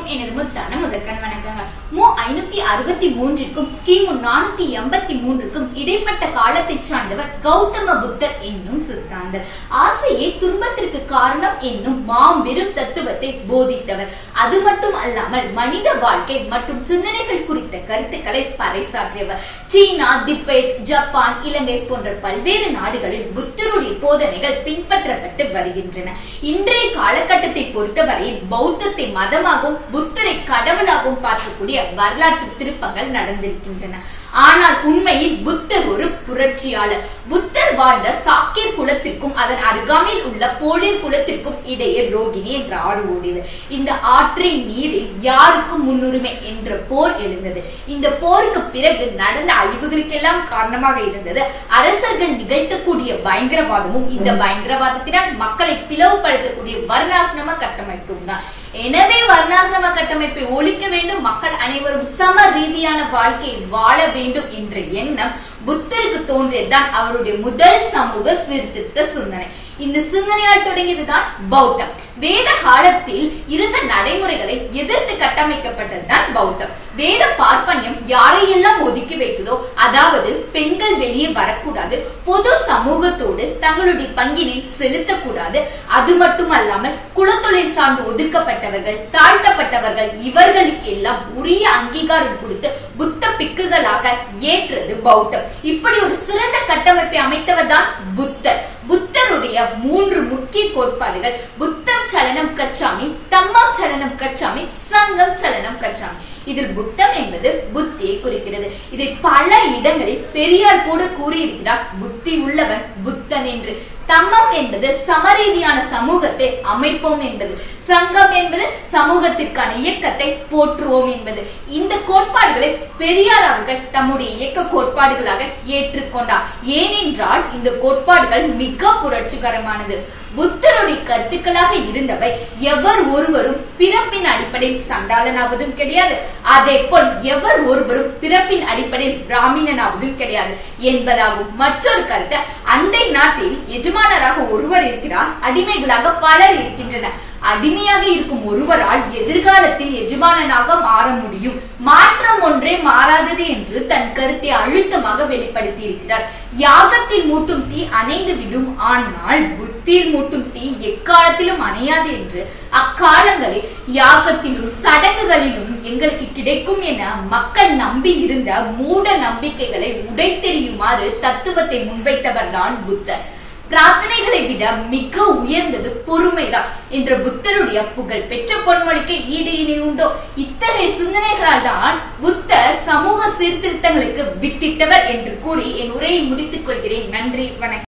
அனைவருக்கும் எனது முத்தான முதற்கண் வணக்கங்க மு ஐநூத்தி அறுபத்தி மூன்றிற்கும் கிமு நானூத்தி எண்பத்தி மூன்றுக்கும் இடைப்பட்ட காலத்தை சார்ந்தவர் கௌதம புத்தர் என்னும் சித்தாந்தர் ஆசையே துன்பத்திற்கு காரணம் என்னும் மாபெரும் தத்துவத்தை போதித்தவர் அது மட்டும் அல்லாமல் மனித வாழ்க்கை மற்றும் சிந்தனைகள் குறித்த கருத்துக்களை பறைசாற்றியவர் சீனா திபெத் ஜப்பான் இலங்கை போன்ற பல்வேறு நாடுகளில் புத்தருடைய போதனைகள் பின்பற்றப்பட்டு வருகின்றன இன்றைய காலகட்டத்தை பொறுத்தவரையில் பௌத்தத்தை மதமாகவும் புத்தரை கடவுளாகவும் பார்க்கக்கூடிய வரலாற்று திருப்பங்கள் நடந்திருக்கின்றன ஆனால் உண்மையில் புத்தர் ஒரு புரட்சியாளர் புத்தர் வாழ்ந்த சாக்கியர் குலத்திற்கும் அதன் அருகாமையில் உள்ள போலியர் குலத்திற்கும் இடையே ரோகிணி என்ற ஆறு ஓடியது இந்த ஆற்றின் நீரில் யாருக்கும் முன்னுரிமை என்ற போர் எழுந்தது இந்த போருக்கு பிறகு நடந்த அழிவுகளுக்கெல்லாம் காரணமாக இருந்தது அரசர்கள் நிகழ்த்தக்கூடிய பயங்கரவாதமும் இந்த பயங்கரவாதத்தினால் மக்களை பிளவுபடுத்தக்கூடிய வர்ணாசிரம கட்டமைப்பும் தான் எனவே வர்ணாசிரம கட்டமைப்பை ஒழிக்க வேண்டும் மக்கள் அனைவரும் சம ரீதியான வாழ்க்கையை வாழ வேண்டும் என்ற எண்ணம் புத்தருக்கு தோன்றியதுதான் அவருடைய முதல் சமூக சீர்திருத்த சிந்தனை இந்த சிந்தனையால் தொடங்கியதுதான் பௌத்தம் வேத காலத்தில் இருந்த நடைமுறைகளை எதிர்த்து கட்டமைக்கப்பட்டதுதான் பௌத்தம் வேத பார்ப்பனியம் யாரையெல்லாம் ஒதுக்கி வைத்ததோ அதாவது பெண்கள் வெளியே வரக்கூடாது பொது சமூகத்தோடு தங்களுடைய பங்கினை செலுத்தக்கூடாது அது மட்டுமல்லாமல் குலத்தொழில் சார்ந்து ஒதுக்கப்பட்டவர்கள் தாழ்த்தப்பட்டவர்கள் இவர்களுக்கு எல்லாம் உரிய அங்கீகாரம் கொடுத்து புத்த பிக்குகளாக ஏற்றது பௌத்தம் இப்படி ஒரு சிறந்த கட்டமைப்பை அமைத்தவர் தான் புத்தர் புத்தருடைய மூன்று முக்கிய கோட்பாடுகள் புத்தம் சலனம் கச்சாமி தம்மம் சலனம் கச்சாமி சங்கம் சலனம் கச்சாமி இதில் புத்தம் என்பது புத்தியை குறிக்கிறது இதை பல இடங்களில் பெரியார் கூட கூறியிருக்கிறார் புத்தி உள்ளவன் புத்தன் என்று தம்மம் என்பது சமரீதியான சமூகத்தை அமைப்போம் என்பது சங்கம் என்பது சமூகத்திற்கான இயக்கத்தை போற்றுவோம் என்பது இந்த கோட்பாடுகளை பெரியார் அவர்கள் தம்முடைய இயக்க கோட்பாடுகளாக ஏற்றுக்கொண்டார் ஏனென்றால் இந்த கோட்பாடுகள் மிக புரட்சிகரமானது புத்தருடைய கருத்துக்களாக இருந்தவை எவர் ஒருவரும் பிறப்பின் அடிப்படையில் சண்டாளனாவதும் கிடையாது அதே போல் எவர் ஒருவரும் பிறப்பின் அடிப்படையில் பிராமணனாவதும் கிடையாது என்பதாகும் மற்றொரு கருத்து அண்டை நாட்டில் எஜமானராக ஒருவர் இருக்கிறார் அடிமைகளாக பலர் இருக்கின்றனர் அடிமையாக இருக்கும் ஒருவரால் எதிர்காலத்தில் எஜமானனாக மாற முடியும் மாற்றம் ஒன்றே மாறாதது என்று தன் கருத்தை அழுத்தமாக வெளிப்படுத்தி இருக்கிறார் யாகத்தில் மூட்டும் தீ அணைந்து விடும் ஆனால் புத்தியில் மூட்டும் தீ எக்காலத்திலும் அணையாது என்று அக்காலங்களில் யாகத்திலும் சடங்குகளிலும் எங்களுக்கு கிடைக்கும் என மக்கள் நம்பி இருந்த மூட நம்பிக்கைகளை உடைத்தெறியுமாறு தத்துவத்தை முன்வைத்தவர் தான் புத்தர் பிரார்த்தனைகளை விட மிக உயர்ந்தது பொறுமைதான் என்ற புத்தருடைய புகழ் பெற்ற பொன்மொழிக்கு ஈடு இணை உண்டோ இத்தகைய சிந்தனைகளால் தான் புத்தர் சமூக சீர்திருத்தங்களுக்கு வித்திட்டவர் என்று கூறி என் உரையை முடித்துக் கொள்கிறேன் நன்றி வணக்கம்